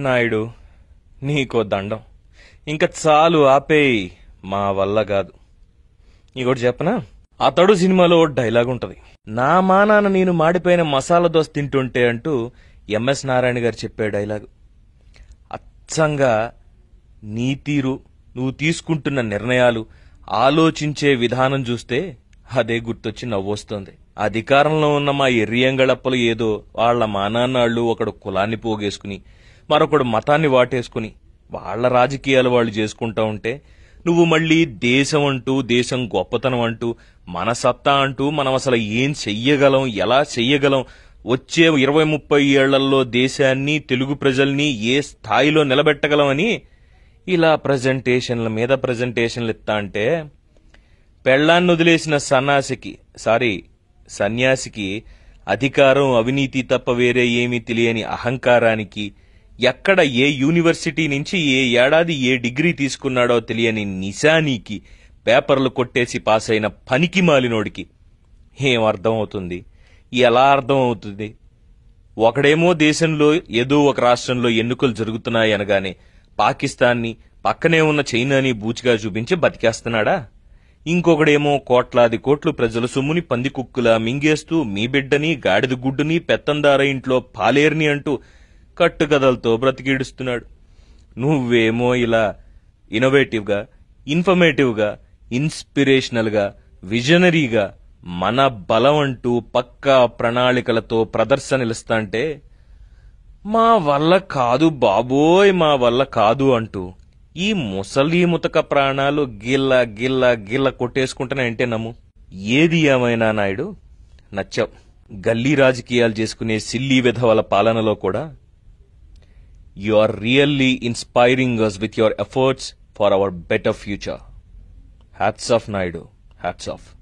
నాయుడు నీకో దండం ఇంకా చాలు ఆపేయి మా వల్ల కాదు ఇంకోటి చెప్పనా అతడు సినిమాలో ఓ డైలాగ్ ఉంటది నా మానాన నేను మాడిపోయిన మసాలా దోశ తింటుంటే అంటూ ఎంఎస్ నారాయణ గారు చెప్పే డైలాగ్ అచ్చంగా నీ తీరు నువ్వు తీసుకుంటున్న నిర్ణయాలు ఆలోచించే విధానం చూస్తే అదే గుర్తొచ్చి నవ్వొస్తుంది అధికారంలో ఉన్న మా ఎర్రియంగళప్పలు ఏదో వాళ్ల మానాన్నాళ్ళు ఒకడు కులాన్ని పోగేసుకుని మరొకడు మతాన్ని వాటేసుకుని వాళ్ల రాజకీయాలు వాళ్ళు చేసుకుంటా ఉంటే నువ్వు మళ్ళీ దేశం అంటూ దేశం గొప్పతనం అంటూ మన సత్తా అంటూ మనం అసలు ఏం చెయ్యగలం ఎలా చెయ్యగలం వచ్చే ఇరవై ముప్పై ఏళ్లలో దేశాన్ని తెలుగు ప్రజల్ని ఏ స్థాయిలో నిలబెట్టగలమని ఇలా ప్రజెంటేషన్ల మీద ప్రజెంటేషన్లు ఇస్తా అంటే పెళ్లాన్ని వదిలేసిన సన్నాసికి సారీ సన్యాసికి అధికారం అవినీతి తప్ప వేరే ఏమీ తెలియని అహంకారానికి ఎక్కడ ఏ యూనివర్సిటీ నుంచి ఏ ఏడాది ఏ డిగ్రీ తీసుకున్నాడో తెలియని నిశానీకి పేపర్లు కొట్టేసి పాస్ అయిన పనికి మాలినోడికి ఏం అర్థం అవుతుంది ఎలా అర్థం అవుతుంది ఒకడేమో దేశంలో ఏదో ఒక రాష్ట్రంలో ఎన్నికలు జరుగుతున్నాయి అనగానే పాకిస్తాన్ని పక్కనే ఉన్న చైనాని బూచిగా చూపించి బతికేస్తున్నాడా ఇంకొకడేమో కోట్లాది కోట్లు ప్రజల సొమ్ముని పందికుక్కులా మింగేస్తూ మీ బిడ్డని గాడిద గుడ్డుని పెత్తందార ఇంట్లో పాలేర్ని అంటూ కట్టుకథలతో బ్రతికిడుస్తున్నాడు నువ్వేమో ఇలా ఇన్నోవేటివ్గా ఇన్ఫర్మేటివ్గా ఇన్స్పిరేషనల్గా విజనరీగా మన బలం అంటూ పక్కా ప్రణాళికలతో ప్రదర్శనలిస్తాంటే మా వల్ల కాదు బాబోయ్ మా వల్ల కాదు అంటూ ఈ ముసలి ముతక ప్రాణాలు గిల్ల గిల్ల గిల్ల కొట్టేసుకుంటున్నాయంటే నమ్ము ఏది ఏమైనా నాయుడు నచ్చావు గల్లీ రాజకీయాలు చేసుకునే సిల్లీ విధవల పాలనలో కూడా you are really inspiring us with your efforts for our better future hats off Naidu hats of